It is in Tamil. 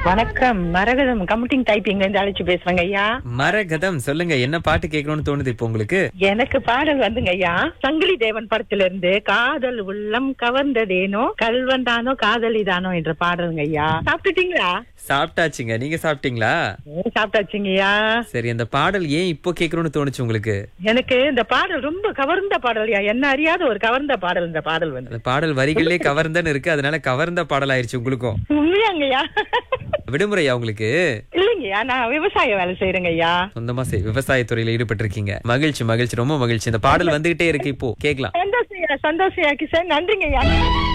வணக்கம் மரகதம் கம்ப்யூட்டிங் டைப்பிங் இருந்து அழைச்சு பேசுறேங்க ஐயா மரகதம் சொல்லுங்க என்ன பாட்டு கேட்கணும்னு தோணுது இப்போ உங்களுக்கு எனக்கு பாடல் வந்துங்க ஐயா சங்கிலி தேவன் படத்துல இருந்து காதல் உள்ளம் கவர்ந்ததேனோ கல்வந்தானோ காதலிதானோ என்ற பாடலுங்க ஐயா சாப்பிட்டுட்டீங்களா சாப்பிட்டாச்சுங்க நீங்க சாப்பிட்டீங்களா ம், சாப்பிட்டாச்சுங்கய்யா சரி அந்த பாடல் ஏன் இப்போ கேட்கணும்னு தோணுச்சு உங்களுக்கு எனக்கு இந்த பாடல் ரொம்ப கவர்ந்த பாடல்யா என்ன அறியாத ஒரு கவர்ந்த பாடல் இந்த பாடல் வந்து அந்த பாடல் வரிகளே கவர்ந்தன்னு இருக்கு அதனால கவர்ந்த பாடல் ஆயிருச்சு உங்களுக்கும் உண்மையாங்கய்யா விடுமுறையா உங்களுக்கு இல்லைங்கய்யா நான் விவசாய வேலை செய்யறேங்க ஐயா சொந்தமா செய் விவசாயத்துறையில ஈடுபட்டு இருக்கீங்க மகிழ்ச்சி மகிழ்ச்சி ரொம்ப மகிழ்ச்சி இந்த பாடல் வந்துகிட்டே இருக்கு இப்போ கேட்கலாம் சந்தோஷம் சந்தோஷம் கிஷன் நன்றிங்க ஐயா